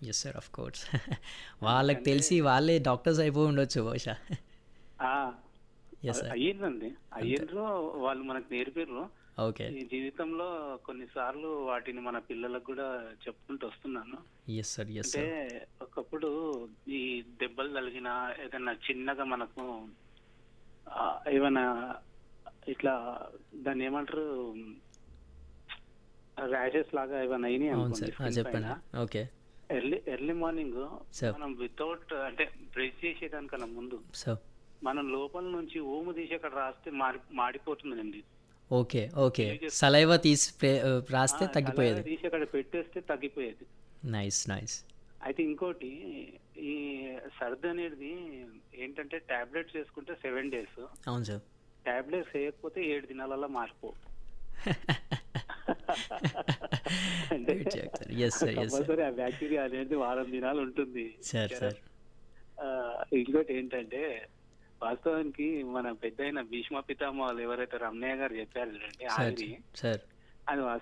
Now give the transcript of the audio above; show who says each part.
Speaker 1: Yes sir. Of course. వాళ్ళకి
Speaker 2: ఎందుకంటే
Speaker 1: తెలిసి వాళ్ళే డాక్టర్స్ అయిపోయి ఉండొచ్చు బహుశా.
Speaker 2: ఆ!
Speaker 1: Yes
Speaker 2: uh
Speaker 1: sir.
Speaker 2: అయ్యిందండి.
Speaker 1: అంతే.
Speaker 2: అయ్యిండ్రు వాళ్ళు మనకు నేర్పిర్రు.
Speaker 1: ఓకే.
Speaker 2: ఈ జీవితంలో కొన్ని సార్లు వాటిని మన పిల్లలకు గూడా చెప్పుకుంటూ వస్తున్నాను.
Speaker 1: Yes sir. యెస్
Speaker 2: అంటే
Speaker 1: సార్.
Speaker 2: ఒకప్పుడు ఈ దెబ్బలు తగిలినా ఏదన్నా చిన్నగా మనకు ఆహ్, ఏమన్నా ఇట్లా దాన్నేమంటారు ర్యాషెస్ లాగా ఏమన్నా అయినాయి
Speaker 1: అవును
Speaker 2: అనుకోండి
Speaker 1: సార్. ఆ!
Speaker 2: స్కిన్
Speaker 1: చెప్పండి.
Speaker 2: పైన.
Speaker 1: Okay.
Speaker 2: Early early morning
Speaker 1: sir.
Speaker 2: మనం వితౌట్ అంటే బ్రష్ చేసేదానికన్నా ముందు
Speaker 1: సార్.
Speaker 2: మనం లోపల నుంచి ఊము తీసి అక్కడ రాస్తే మాడి మాడిపోతుందండి.
Speaker 1: ఓకే. ఓకే.
Speaker 2: రిలీవ్ చేస్తే
Speaker 1: సలైవా తీసి స్ప్రే ఆహ్,
Speaker 2: ఆ!
Speaker 1: రాస్తే
Speaker 2: సలైవా
Speaker 1: తగ్గిపోయేది.
Speaker 2: తీసి అక్కడ పెట్టేస్తే తగ్గిపోయేది.
Speaker 1: నైస్. నైస్.
Speaker 2: అయితే ఇంకోటి ఈ సర్ది అనేది ఏంటంటే టాబ్లెట్స్ వేసుకుంటే 7 డేస్.
Speaker 1: అవును సార్.
Speaker 2: టాబ్లెట్స్ వేయకపోతే 7 దినాలలో మారిపోవు. అంటే
Speaker 1: గుడ్ జాక్ sir. Yes sir. Yes sir.
Speaker 2: Compulsory ఆ బ్యాక్టీరియా అనేది వారం దినాలు ఉంటుంది.
Speaker 1: సార్.
Speaker 2: జ్వరం.
Speaker 1: సార్.
Speaker 2: ఆహ్, ఇంకోటి ఏంటంటే వాస్తవానికి మన పెద్దయిన భీష్మ పితామహులు ఎవరైతే రమణయ్య గారు చెప్పారు చూడండి
Speaker 1: సార్.
Speaker 2: ఆవిరి
Speaker 1: సార్.
Speaker 2: అది వాస్తవం